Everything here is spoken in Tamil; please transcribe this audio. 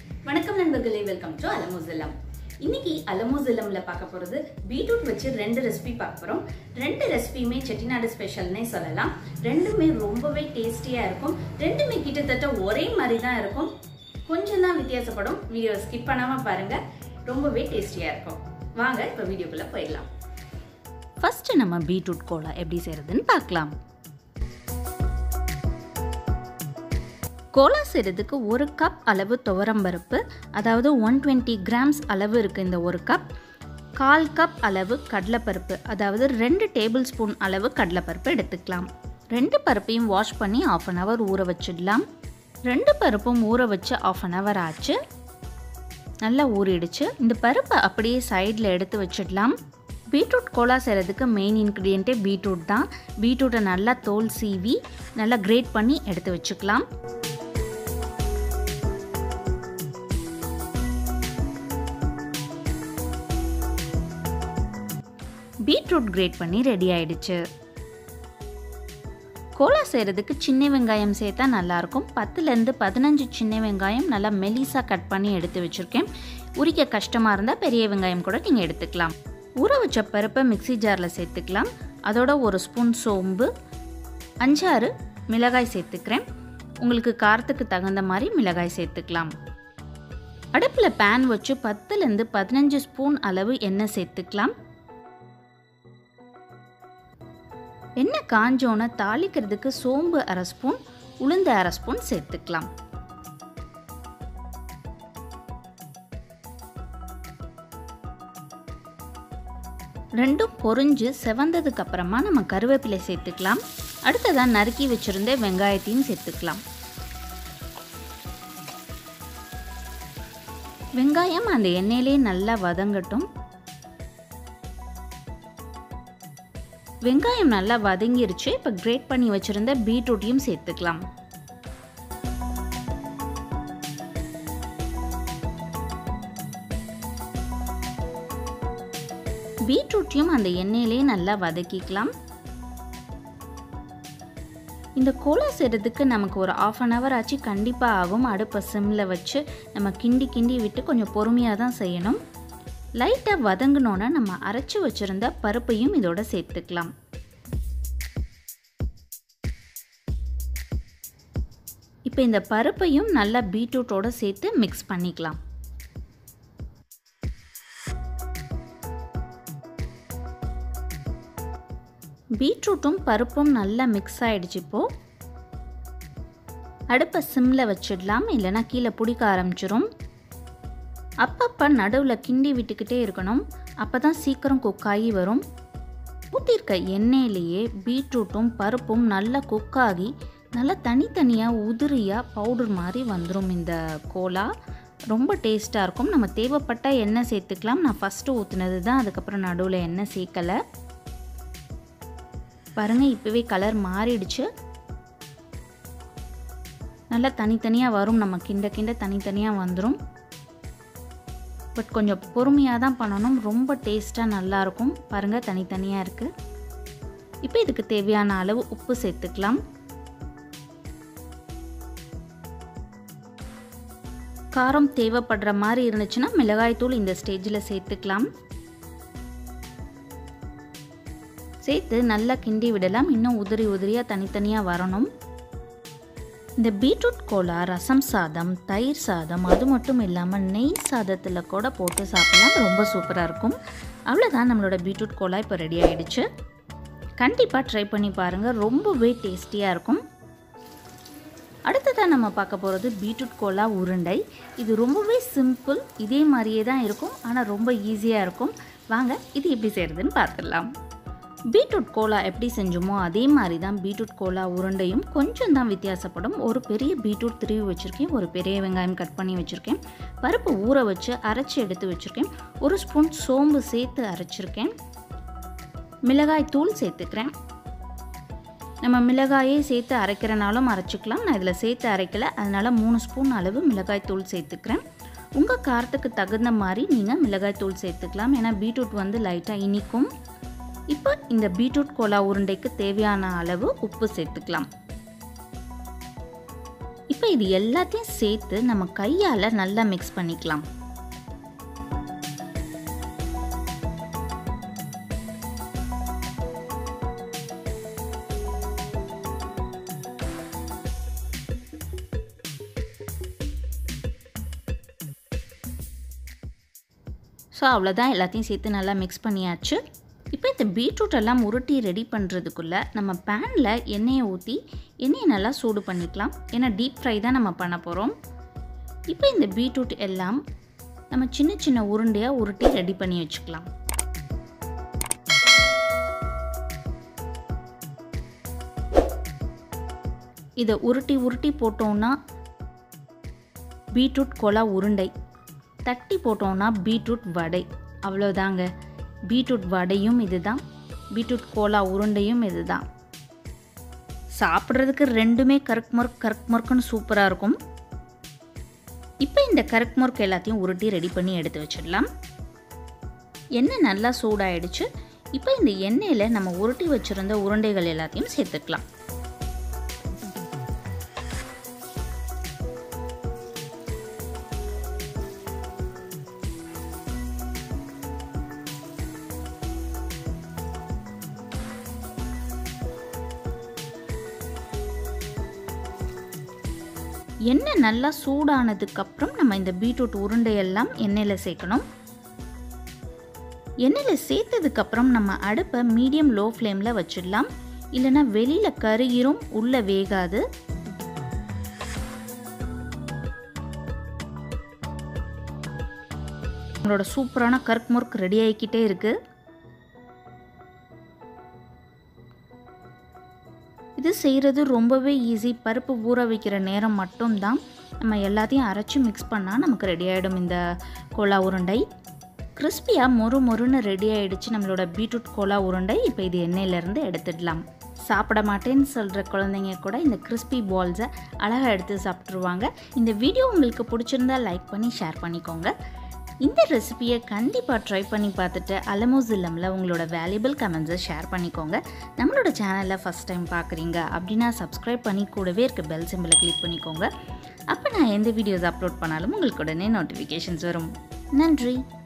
வணக்கம் நண்பர்களே வெல்கம் டு அலமுசலம் இன்னைக்கு அலமுசலம்ல பார்க்க போறது பீட்ரூட் வச்சு ரெண்டு ரெசிபி பார்க்க போறோம் ரெண்டு ரெசிபியுமே செட்டிநாடு ஸ்பெஷல்னே சொல்லலாம் ரெண்டுமே ரொம்பவே டேஸ்டியா இருக்கும் ரெண்டுமே கிட்டத்தட்ட ஒரே மாதிரி தான் இருக்கும் கொஞ்சம் தான் வித்தியாசப்படும் வீடியோ ஸ்கிப் பண்ணாம பாருங்க ரொம்பவே டேஸ்டியா இருக்கும் வாங்க இப்போ வீடியோக்குள்ள போயிடலாம் ஃபர்ஸ்ட் நம்ம பீட்ரூட் கோலா எப்படி செய்யறதுன்னு பார்க்கலாம் கோலா செய்கிறதுக்கு ஒரு கப் அளவு துவரம்பருப்பு அதாவது ஒன் டுவெண்ட்டி கிராம்ஸ் அளவு இருக்குது இந்த ஒரு கப் கால் கப் அளவு கடலைப்பருப்பு அதாவது ரெண்டு டேபிள் ஸ்பூன் அளவு கடலைப்பருப்பு எடுத்துக்கலாம் ரெண்டு பருப்பையும் வாஷ் பண்ணி ஆஃப் அன் ஹவர் ஊற வச்சிடலாம் ரெண்டு பருப்பும் ஊற வச்சு ஆஃப் அன் ஹவர் ஆச்சு நல்லா ஊறிடுச்சு இந்த பருப்பை அப்படியே சைடில் எடுத்து வச்சிடலாம் பீட்ரூட் கோலா செய்கிறதுக்கு மெயின் இன்க்ரீடியண்ட்டே பீட்ரூட் தான் பீட்ரூட்டை நல்லா தோல் சீவி நல்லா கிரேட் பண்ணி எடுத்து வச்சுக்கலாம் பீட்ரூட் கிரேட் பண்ணி ரெடி ஆயிடுச்சு கோலா செய்கிறதுக்கு சின்ன வெங்காயம் சேர்த்தா நல்லாயிருக்கும் பத்துலேருந்து பதினஞ்சு சின்ன வெங்காயம் நல்லா மெலிசாக கட் பண்ணி எடுத்து வச்சுருக்கேன் உரிக்க கஷ்டமாக இருந்தால் பெரிய வெங்காயம் கூட நீங்கள் எடுத்துக்கலாம் ஊற வச்ச பருப்பை மிக்சி ஜாரில் சேர்த்துக்கலாம் அதோட ஒரு ஸ்பூன் சோம்பு அஞ்சாறு மிளகாய் சேர்த்துக்கிறேன் உங்களுக்கு காரத்துக்கு தகுந்த மாதிரி மிளகாய் சேர்த்துக்கலாம் அடுப்பில் பேன் வச்சு பத்துலேருந்து பதினஞ்சு ஸ்பூன் அளவு எண்ணெய் சேர்த்துக்கலாம் எண்ணெய் காஞ்சோன தாளிக்கிறதுக்கு சோம்பு அரை ஸ்பூன் உளுந்து அரை ஸ்பூன் சேர்த்துக்கலாம் ரெண்டும் பொரிஞ்சு செவந்ததுக்கு அப்புறமா நம்ம கருவேப்பிலை சேர்த்துக்கலாம் அடுத்ததான் நறுக்கி வச்சிருந்த வெங்காயத்தையும் சேர்த்துக்கலாம் வெங்காயம் அந்த எண்ணெயிலே நல்லா வதங்கட்டும் வெங்காயம் நல்லா வதங்கிருச்சு இப்போ கிரேட் பண்ணி வச்சுருந்த பீட்ரூட்டையும் சேர்த்துக்கலாம் பீட்ரூட்டையும் அந்த எண்ணெயிலே நல்லா வதக்கிக்கலாம் இந்த கோலா செய்கிறதுக்கு நமக்கு ஒரு ஆஃப் அன் ஹவர் ஆச்சு கண்டிப்பாக ஆகும் அடுப்பை சிம்மில் வச்சு நம்ம கிண்டி கிண்டி விட்டு கொஞ்சம் பொறுமையாக தான் செய்யணும் லைட்டாக வதங்கினோன்னே நம்ம அரைச்சி வச்சுருந்த பருப்பையும் இதோட சேர்த்துக்கலாம் இப்போ இந்த பருப்பையும் நல்லா பீட்ரூட்டோட சேர்த்து மிக்ஸ் பண்ணிக்கலாம் பீட்ரூட்டும் பருப்பும் நல்லா மிக்ஸ் ஆகிடுச்சு இப்போது அடுப்பை சிம்மில் வச்சிடலாம் இல்லைன்னா கீழே பிடிக்க ஆரம்பிச்சிரும் அப்பப்போ நடுவில் கிண்டி விட்டுக்கிட்டே இருக்கணும் அப்போ தான் சீக்கிரம் குக்காகி வரும் ஊற்றிருக்க எண்ணெயிலேயே பீட்ரூட்டும் பருப்பும் நல்லா குக்காகி நல்லா தனித்தனியாக உதிரியாக பவுடர் மாதிரி வந்துடும் இந்த கோலா ரொம்ப டேஸ்ட்டாக இருக்கும் நம்ம தேவைப்பட்ட எண்ணெய் சேர்த்துக்கலாம் நான் ஃபஸ்ட்டு ஊற்றுனது தான் அதுக்கப்புறம் நடுவில் எண்ணெய் சேர்க்கலை பாருங்கள் இப்போவே கலர் மாறிடுச்சு நல்லா தனித்தனியாக வரும் நம்ம கிண்ட கிண்ட தனித்தனியாக வந்துடும் பட் கொஞ்சம் பொறுமையாக தான் பண்ணணும் ரொம்ப டேஸ்ட்டாக நல்லாயிருக்கும் பாருங்கள் தனித்தனியாக இருக்குது இப்போ இதுக்கு தேவையான அளவு உப்பு சேர்த்துக்கலாம் காரம் தேவைப்படுற மாதிரி இருந்துச்சுன்னா மிளகாய்த்தூள் இந்த ஸ்டேஜில் சேர்த்துக்கலாம் சேர்த்து நல்லா கிண்டி விடலாம் இன்னும் உதிரி உதிரியாக தனித்தனியாக வரணும் இந்த பீட்ரூட் கோலா ரசம் சாதம் தயிர் சாதம் அது மட்டும் இல்லாமல் நெய் சாதத்தில் கூட போட்டு சாப்பிடலாம் ரொம்ப சூப்பராக இருக்கும் அவ்வளோதான் நம்மளோட பீட்ரூட் கோலா இப்போ ரெடி ஆகிடுச்சு கண்டிப்பாக ட்ரை பண்ணி பாருங்கள் ரொம்பவே டேஸ்டியாக இருக்கும் அடுத்ததாக நம்ம பார்க்க போகிறது பீட்ரூட் கோலா உருண்டை இது ரொம்பவே சிம்பிள் இதே மாதிரியே தான் இருக்கும் ஆனால் ரொம்ப ஈஸியாக இருக்கும் வாங்க இது எப்படி செய்கிறதுன்னு பார்த்துடலாம் பீட்ரூட் கோலா எப்படி செஞ்சோமோ அதே மாதிரி தான் பீட்ரூட் கோலா உருண்டையும் கொஞ்சம் தான் வித்தியாசப்படும் ஒரு பெரிய பீட்ரூட் திருவி வச்சுருக்கேன் ஒரு பெரிய வெங்காயம் கட் பண்ணி வச்சுருக்கேன் பருப்பு ஊற வச்சு அரைச்சி எடுத்து வச்சுருக்கேன் ஒரு ஸ்பூன் சோம்பு சேர்த்து அரைச்சிருக்கேன் மிளகாய் தூள் சேர்த்துக்கிறேன் நம்ம மிளகாயே சேர்த்து அரைக்கிறனாலும் அரைச்சிக்கலாம் நான் இதில் சேர்த்து அரைக்கலை அதனால் மூணு ஸ்பூன் அளவு மிளகாய் தூள் சேர்த்துக்கிறேன் உங்கள் காரத்துக்கு தகுந்த மாதிரி நீங்கள் மிளகாய் தூள் சேர்த்துக்கலாம் ஏன்னா பீட்ரூட் வந்து லைட்டாக இனிக்கும் இப்போ இந்த பீட்ரூட் கோலா உருண்டைக்கு தேவையான அளவு உப்பு சேர்த்துக்கலாம் இப்போ இது எல்லாத்தையும் சேர்த்து நம்ம கையால் நல்லா மிக்ஸ் பண்ணிக்கலாம் ஸோ அவ்வளோதான் எல்லாத்தையும் சேர்த்து நல்லா மிக்ஸ் பண்ணியாச்சு இப்போ இந்த பீட்ரூட் எல்லாம் உருட்டி ரெடி பண்ணுறதுக்குள்ளே நம்ம பேனில் எண்ணெயை ஊற்றி எண்ணெயை நல்லா சூடு பண்ணிக்கலாம் ஏன்னா டீப் ஃப்ரை தான் நம்ம பண்ண போகிறோம் இப்போ இந்த பீட்ரூட் எல்லாம் நம்ம சின்ன சின்ன உருண்டையாக உருட்டி ரெடி பண்ணி வச்சுக்கலாம் இதை உருட்டி உருட்டி போட்டோம்னா பீட்ரூட் கொலா உருண்டை தட்டி போட்டோம்னா பீட்ரூட் வடை அவ்வளோதாங்க பீட்ரூட் வடையும் இதுதான் பீட்ரூட் கோலா உருண்டையும் இதுதான் சாப்பிட்றதுக்கு ரெண்டுமே கருக்கு முறுக்கு கருக்கு முறுக்குன்னு சூப்பராக இருக்கும் இப்போ இந்த கருக்கு முறுக்கு எல்லாத்தையும் உருட்டி ரெடி பண்ணி எடுத்து வச்சிடலாம் எண்ணெய் நல்லா சூடாயிடுச்சு இப்போ இந்த எண்ணெயில் நம்ம உருட்டி வச்சுருந்த உருண்டைகள் எல்லாத்தையும் சேர்த்துக்கலாம் எண்ணெய் நல்லா சூடானதுக்கப்புறம் நம்ம இந்த பீட்ரூட் உருண்டையெல்லாம் எண்ணெயில் சேர்க்கணும் எண்ணெயில் சேர்த்ததுக்கப்புறம் நம்ம அடுப்பை மீடியம் லோ ஃப்ளேமில் வச்சிடலாம் இல்லைன்னா வெளியில் கருகிரும் உள்ளே வேகாது உங்களோட சூப்பரான கருக்கு முறுக்கு ரெடி ஆகிக்கிட்டே இருக்குது இது செய்கிறது ரொம்பவே ஈஸி பருப்பு ஊற வைக்கிற நேரம் மட்டும்தான் நம்ம எல்லாத்தையும் அரைச்சி மிக்ஸ் பண்ணால் நமக்கு ரெடி ஆகிடும் இந்த கோலா உருண்டை கிறிஸ்பியாக மொறு மொறுன்னு ரெடி ஆகிடுச்சு நம்மளோட பீட்ரூட் கோலா உருண்டை இப்போ இது எண்ணெயிலேருந்து எடுத்துடலாம் சாப்பிட மாட்டேன்னு சொல்கிற குழந்தைங்க கூட இந்த கிறிஸ்பி பால்ஸை அழகாக எடுத்து சாப்பிட்ருவாங்க இந்த வீடியோ உங்களுக்கு பிடிச்சிருந்தா லைக் பண்ணி ஷேர் பண்ணிக்கோங்க இந்த ரெசிபியை கண்டிப்பாக ட்ரை பண்ணி பார்த்துட்டு அலமோஸ் இல்லமில் உங்களோட வேல்யூபிள் கமெண்ட்ஸை ஷேர் பண்ணிக்கோங்க நம்மளோட சேனலில் ஃபஸ்ட் டைம் பார்க்குறீங்க அப்படின்னா சப்ஸ்கிரைப் பண்ணி கூடவே இருக்க பெல் சிம்பிளை கிளிக் பண்ணிக்கோங்க அப்போ நான் எந்த வீடியோஸ் அப்லோட் பண்ணாலும் உங்களுக்கு உடனே நோட்டிஃபிகேஷன்ஸ் வரும் நன்றி